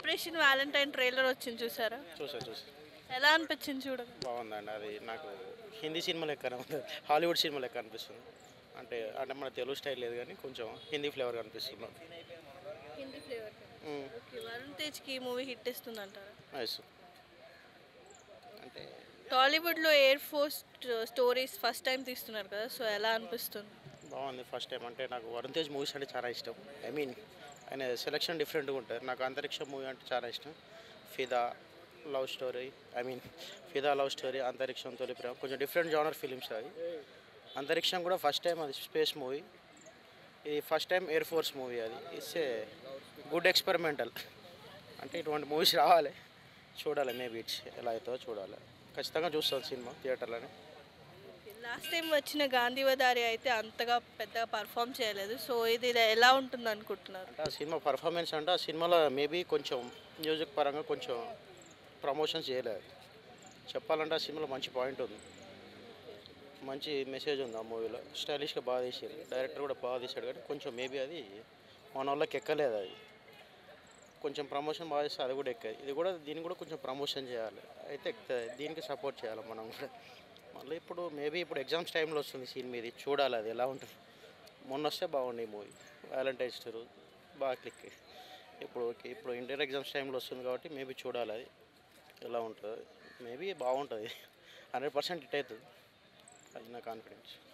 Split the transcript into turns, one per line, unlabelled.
Operation Valentine trailer వచ్చింది చూసారా
చూసా చూసా
ఎలా అనిపించింది చూడగా
బాగుందండి అది నాకు హిందీ సినిమా లెక్క ఉంది హాలీవుడ్ సినిమా లెక్క అనిపిస్తుంది అంటే అంటే మన తెలుగు స్టైల్ లేదు కానీ కొంచెం హిందీ ఫ్లేవర్ కనిపిస్తుంది నాకు.
హిందీ ఫ్లేవర్
మ్మ్.
ఓకే వరుణ్ తేజ్కి ఈ మూవీ హిట్ ఇస్తుంది అంటారా
నైస్ అంటే
టాలీవుడ్లో air force stories first time తీస్తున్నారు కదా సో ఎలా అనిపిస్తుంది
బాగుంది ఫస్ట్ టైం అంటే నాకు వరుణ్ తేజ్ మూవీస్ అంటే చాలా ఇష్టం ఐ మీన్ ఆయన సెలెక్షన్ డిఫరెంట్గా ఉంటుంది నాకు అంతరిక్ష మూవీ అంటే చాలా ఇష్టం Fidaa love story I mean Fidaa love story Antariksham Tholi ప్రేమ కొంచెం డిఫరెంట్ జానర్ ఫిలిమ్స్ అవి అంతరిక్షం కూడా ఫస్ట్ టైం అది స్పేస్ మూవీ ఇది first time air force movie అది ఇట్స్ ఏ గుడ్ ఎక్స్పెరిమెంటల్ అంటే ఇటువంటి మూవీస్ రావాలి చూడాలి మేబీ ఇట్స్ ఎలా అవుతుందో చూడాలి ఖచ్చితంగా చూస్తాను సినిమా థియేటర్లోనే
లాస్ట్ టైం వచ్చిన గాంధీవదారి అయితే అంతగా పెద్దగా పర్ఫామ్ చేయలేదు సో ఇది ఎలా ఉంటుంది అనుకుంటున్నారు
అంటే ఆ సినిమా పర్ఫార్మెన్స్ అంటే ఆ సినిమాలో మేబీ కొంచెం మ్యూజిక్ పరంగా కొంచెం ప్రమోషన్స్ చేయలేదు చెప్పాలంటే ఆ సినిమాలో మంచి పాయింట్ ఉంది మంచి మెసేజ్ ఉంది ఆ మూవీలో స్టైలిష్గా బాగా తీసారు డైరెక్టర్ కూడా బాగా తీశాడు కానీ కొంచెం మేబీ అది మన వాళ్ళకి ఎక్కలేదు అది కొంచెం ప్రమోషన్ బాగా చేస్తే అది కూడా ఎక్కదు ఇది కూడా దీన్ని కూడా కొంచెం ప్రమోషన్ చేయాలి అయితే ఎక్కుతుంది దీనికి సపోర్ట్ చేయాలి మనం కూడా మళ్ళీ ఇప్పుడు మేబీ ఇప్పుడు ఎగ్జామ్స్ టైంలో వస్తుంది సీన్ మీది చూడాలి అది ఎలా ఉంటుంది మొన్న వస్తే బాగుంది ఈ మూవీ వ్యాలంటైన్స్ డే రోజు బాగా క్లిక్ ఇప్పుడు ఓకే ఇప్పుడు ఇంటర్ ఎగ్జామ్స్ టైంలో వస్తుంది కాబట్టి మేబీ చూడాలి అది ఎలా ఉంటుంది మేబీ బాగుంటుంది హండ్రెడ్ పర్సెంట్ హిట్ అవుతుంది అది నా కాన్ఫిడెన్స్